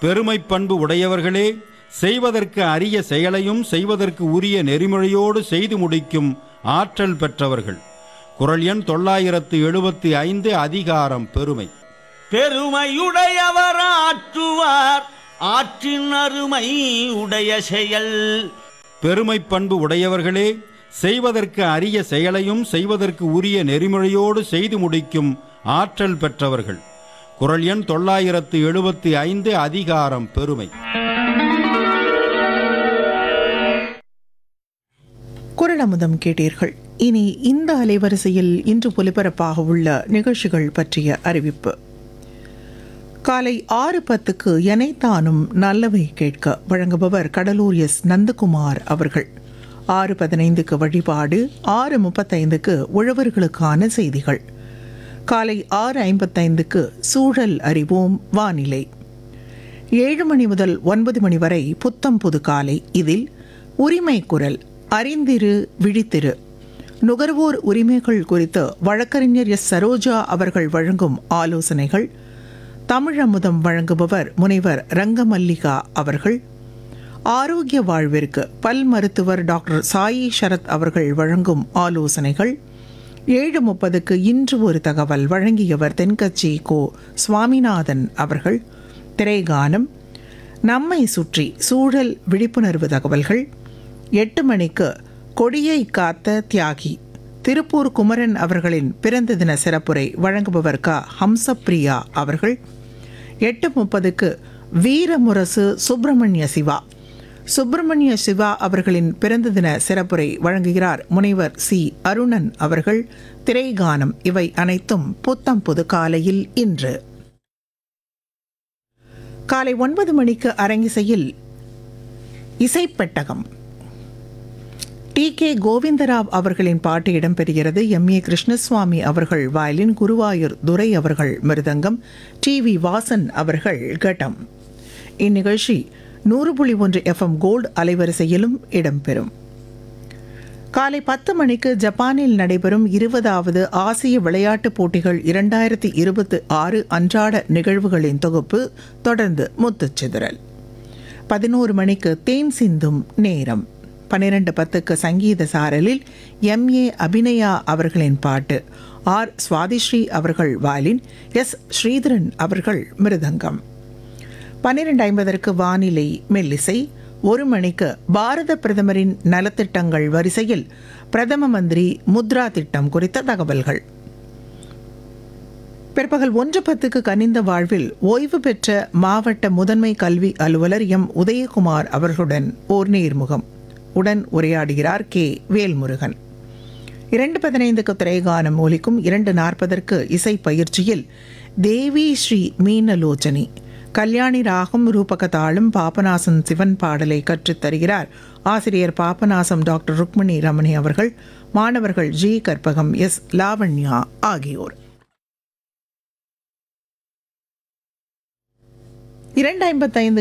பெருமை பண்பு உடையவர்களே செய்வதற்கு அரிய செயலையும் செய்வதற்கு உரிய நெறிமுறையோடு செய்து முடிக்கும் ஆற்றல் பெற்றவர்கள் குரல் எண் தொள்ளாயிரத்து எழுபத்தி ஐந்து அதிகாரம் பெருமை பெருமையுடையவர் ஆற்றுவார் ஆற்றின் அருமை உடைய செயல் பெருமை பண்பு உடையவர்களே செய்வதற்கு அரிய செயலையும் செய்வதற்கு உரிய நெறிமுறையோடு செய்து முடிக்கும் ஆற்றல் பெற்றவர்கள் குரல் எண் தொள்ளாயிரத்து எழுபத்தி ஐந்து அதிகாரம் பெருமை குரலமுதம் கேட்டீர்கள் இனி இந்த அலைவரிசையில் இன்று ஒலிபரப்பாக உள்ள நிகழ்ச்சிகள் பற்றிய அறிவிப்பு காலை ஆறு பத்துக்கு எனைத்தானும் நல்லவை கேட்க வழங்குபவர் கடலூர் எஸ் நந்தகுமார் அவர்கள் ஆறு பதினைந்துக்கு வழிபாடு ஆறு முப்பத்தைந்துக்கு உழவர்களுக்கான செய்திகள் காலை ஆறு ஐம்பத்தைந்துக்கு சூழல் அறிவோம் வானிலை ஏழு மணி முதல் ஒன்பது மணி வரை புத்தம் புது காலை இதில் உரிமை குரல் அறிந்திரு விழித்திரு நுகர்வோர் உரிமைகள் குறித்து வழக்கறிஞர் எஸ் சரோஜா அவர்கள் வழங்கும் ஆலோசனைகள் தமிழமுதம் வழங்குபவர் முனைவர் ரங்கமல்லிகா அவர்கள் ஆரோக்கிய வாழ்விற்கு பல் மருத்துவர் டாக்டர் சாயி சரத் அவர்கள் வழங்கும் ஆலோசனைகள் ஏழு முப்பதுக்கு இன்று ஒரு தகவல் வழங்கியவர் தென்கட்சி கோ சுவாமிநாதன் அவர்கள் திரைகானம் நம்மை சுற்றி சூழல் விழிப்புணர்வு தகவல்கள் எட்டு மணிக்கு கொடியை காத்த தியாகி திருப்பூர் குமரன் அவர்களின் பிறந்த தின சிறப்புரை வழங்குபவர் க ஹம்சப்ரியா அவர்கள் எட்டு முப்பதுக்கு வீரமுரசு சுப்பிரமணிய சிவா சுப்பிரமணிய சிவா அவர்களின் பிறந்த தின சிறப்புரை வழங்குகிறார் முனைவர் சி அருணன் அவர்கள் திரைகானம் இவை அனைத்தும் புத்தம் புது காலையில் இன்று காலை ஒன்பது மணிக்கு அரங்கிசையில் இசைப்பெட்டகம் டி கே கோவிந்தராவ் அவர்களின் பாட்டு இடம்பெறுகிறது எம் ஏ கிருஷ்ணசுவாமி அவர்கள் வயலின் குருவாயூர் துரை அவர்கள் மிருதங்கம் டி வி வாசன் அவர்கள் கட்டம் இந்நிகழ்ச்சி நூறு புள்ளி ஒன்று எஃப்எம் கோல்டு அலைவரிசையிலும் இடம்பெறும் காலை பத்து மணிக்கு ஜப்பானில் நடைபெறும் இருபதாவது ஆசிய விளையாட்டுப் போட்டிகள் இரண்டாயிரத்தி இருபத்தி ஆறு அன்றாட நிகழ்வுகளின் தொகுப்பு தொடர்ந்து முத்துச்சிதறல் பதினோரு மணிக்கு தேன் சிந்தும் நேரம் பன்னிரண்டு பத்துக்கு சங்கீத சாரலில் எம் ஏ அபிநயா அவர்களின் பாட்டு ஆர் சுவாதிஸ்ரீ அவர்கள் வாலின் எஸ் ஸ்ரீதரன் அவர்கள் மிருதங்கம் பன்னிரண்டு ஐம்பதற்கு வானிலை மெல்லிசை ஒரு மணிக்கு பாரத பிரதமரின் நலத்திட்டங்கள் வரிசையில் பிரதம மந்திரி முத்ரா திட்டம் குறித்த தகவல்கள் பிற்பகல் ஒன்று பத்துக்கு கனிந்த வாழ்வில் ஓய்வு பெற்ற மாவட்ட முதன்மை கல்வி அலுவலர் எம் உதயகுமார் அவர்களுடன் ஓர் நேர்முகம் உடன் உரையாடுகிறார் கே வேல்முருகன் இரண்டு பதினைந்துக்கு திரைகானம் ஒலிக்கும் இரண்டு நாற்பதற்கு இசை பயிற்சியில் தேவி ஸ்ரீ மீனலோச்சனி கல்யாணி ராகம் ரூபக தாளம் பாபநாசம் சிவன் பாடலை கற்றுத் தருகிறார் ஆசிரியர் பாபநாசம் டாக்டர் ருக்மணி ரமணி அவர்கள் மாணவர்கள் ஜி கற்பகம் எஸ் லாவண்யா ஆகியோர் இரண்டு ஐம்பத்தைந்து